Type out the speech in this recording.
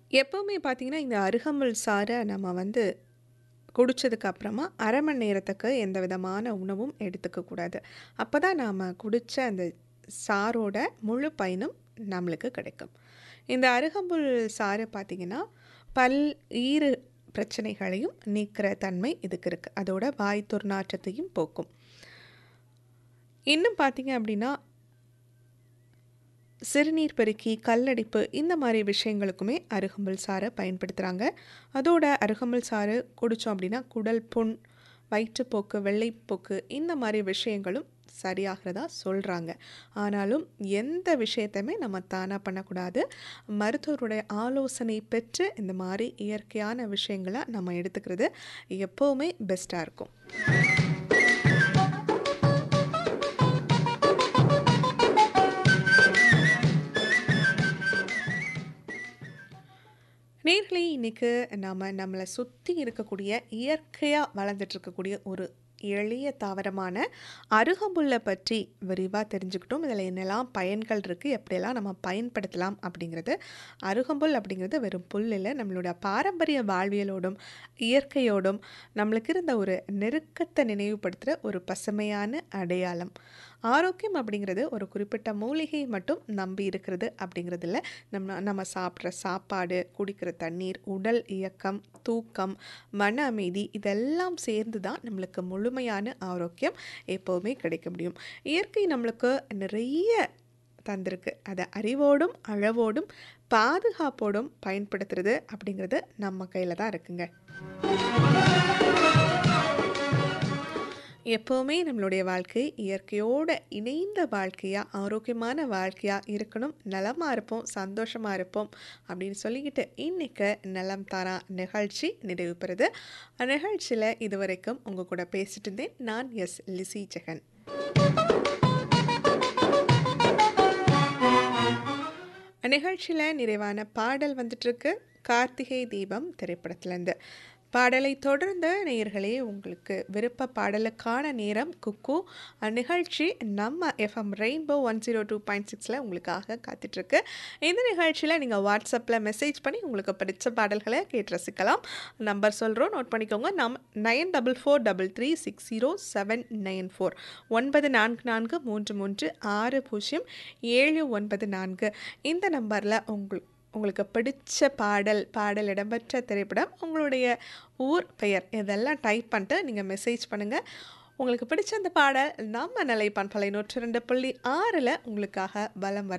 எப்பவுமே பார்த்தீங்கன்னா, இந்த அருகம்புல் சாற நம்ம வந்து குடிச்சதுக்கு அப்புறமா 1/2 மணி நேரத்துக்கு எந்த விதமான உணவும் எடுத்துக்க கூடாது. அப்பதான் நாம குடிச்ச அந்த சாரோட முழு பயனும் நம்மளுக்கு கிடைக்கும். இந்த அருகம்புல் சாறு பார்த்தீங்கன்னா, பல், ஈறு பிரச்சனைகளையும் நீக்கிற தன்மை இதுக்கு இருக்கு. அதோட வாய் துர்நாற்றத்தையும் போக்கும். இன்னும் பார்த்தீங்க அப்படின்னா சிறுநீர் பெருக்கி, கல்லடைப்பு இந்த மாரி விஷயங்களுக்குமே அருகம்புல் சாற பயன்படுத்துறாங்க. அதோட அருகம்புல் சாறு குடிச்சோம் அப்படின்னா, குடல் புண், வயிற்றுப்போக்கு, வெள்ளைப்போக்கு இந்த மாரி விஷயங்களும் சரியாகிறதா சொல்றாங்க. ஆனாலும் எந்த விஷயத்தையுமே நம்ம தானா பண்ணக்கூடாது. மருத்துவருடைய ஆலோசனை பெற்று இந்த மாரி இயற்கையான விஷயங்கள நம்ம எடுத்துக்கிறது எப்பவுமே பெஸ்ட்டா இருக்கும். நேயர்களே இன்னைக்கு நாம நம்மள சுத்தி இருக்கக்கூடிய இயற்கையா வளர்ந்துட்டு இருக்கக்கூடிய ஒரு எளிய தாவரமான அருகம்புல்ல பற்றி விரிவா தெரிஞ்சுக்கிட்டோம். இதில என்னெல்லாம் பயன்கள் இருக்கு, எப்படியெல்லாம் நம்ம பயன்படுத்தலாம் அப்படிங்கிறது. அருகம்புல் அப்படிங்கிறது வெறும் புல் இல்ல. நம்மளோட பாரம்பரிய வாழ்வியலோடும், இயற்கையோடும் நம்மளுக்கு இருந்த ஒரு நெருக்கத்த நினைவுபடுத்துற ஒரு பசுமையான அடையாளம். ஆரோக்கியம் அப்படிங்கிறது ஒரு குறிப்பிட்ட மூலிகை மட்டும் நம்பி இருக்கிறது அப்படிங்கிறது இல்ல. நம்ம நம்ம சாப்பிடுற சாப்பாடு, குடிக்கிற தண்ணீர், உடல் இயக்கம், தூக்கம், மன அமைதி இதெல்லாம் சேர்ந்து தான் நம்மளுக்கு முழுமையான ஆரோக்கியம் எப்பவுமே கிடைக்க முடியும். இயற்கை நம்மளுக்கு நிறைய தந்திருக்கு. அத அறிவோடும், அளவோடும், பாதுகாப்போடும் பயன்படுத்துறது அப்படிங்கிறது நம்ம கையில தான் இருக்குங்க. எப்பவுமே நம்மளுடைய வாழ்க்கை இயற்கையோட இணைந்த வாழ்க்கையா, ஆரோக்கியமான வாழ்க்கையா இருக்கணும். நலமா இருப்போம், சந்தோஷமா இருப்போம் அப்படின்னு சொல்லிக்கிட்டு, இன்னைக்கு நலம் தானா நிகழ்ச்சி நிறைவு பெறுது. நிகழ்ச்சியில இதுவரைக்கும் உங்க கூட பேசிட்டு இருந்தேன். நான் எஸ். லிஸி ஜெகன். நிகழ்ச்சியில நிறைவான பாடல் வந்துட்டுருக்கு. கார்த்திகை தீபம் திரைப்படத்திலேருந்து. பாடலை தொடர்ந்து நேயர்களே உங்களுக்கு விருப்ப பாடலுக்கான நேரம் குக்கூ நிகழ்ச்சி நம்ம எஃப்எம் ரெயின்போ 102.6ல உங்களுக்காக காத்துட்ருக்கு. இந்த நிகழ்ச்சியில நீங்க வாட்ஸ்அப்ல மெசேஜ் பண்ணி உங்களுக்கு பிடிச்ச பாடல்கள கேட்டு ரசிக்கலாம். நம்பர் சொல்றோம் நோட் பண்ணிக்கோங்க. நம் 9443360794 9443360794 இந்த நம்பர்ல உங்கள் உங்களுக்கு பிடிச்ச பாடல், பாடல் இடம்பெற்ற திரைப்படம், உங்களுடைய ஊர் பெயர் இதெல்லாம் டைப் பண்ணிட்டு நீங்க மெசேஜ் பண்ணுங்க. உங்களுக்கு பிடிச்ச அந்த பாடல் நம்ம நிலை பண்பலை 102.6ல உங்களுக்காக வலம் வர